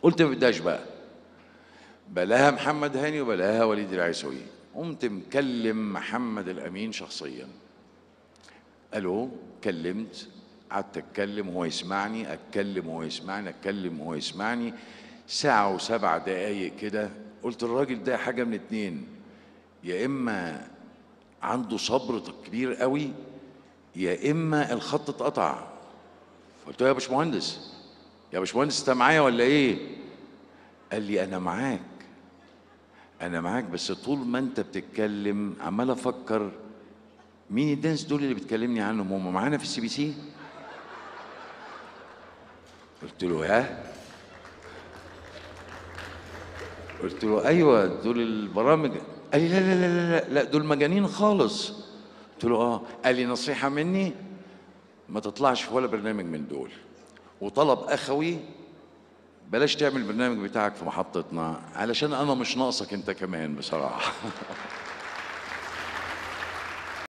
قلت ما بدهاش بقى بلاها محمد هاني وبلاها وليد العيسوي قمت مكلم محمد الامين شخصيا الو كلمت قعدت اتكلم وهو يسمعني اتكلم وهو يسمعني اتكلم وهو يسمعني ساعة وسبع دقايق كده قلت الراجل ده حاجة من اتنين يا إما عنده صبر كبير قوي يا إما الخط اتقطع قلت له يا باشمهندس يا باشمهندس انت معايا ولا ايه؟ قال لي انا معاك انا معاك بس طول ما انت بتتكلم عمال افكر مين الناس دول اللي بتكلمني عنهم هم معانا في السي بي سي؟ قلت له ها؟ قلت له ايوه دول البرامج قال لي لا لا لا لا لا, لا دول مجانين خالص قلت له اه قال لي نصيحه مني ما تطلعش في ولا برنامج من دول وطلب اخوي بلاش تعمل البرنامج بتاعك في محطتنا علشان انا مش ناقصك انت كمان بصراحه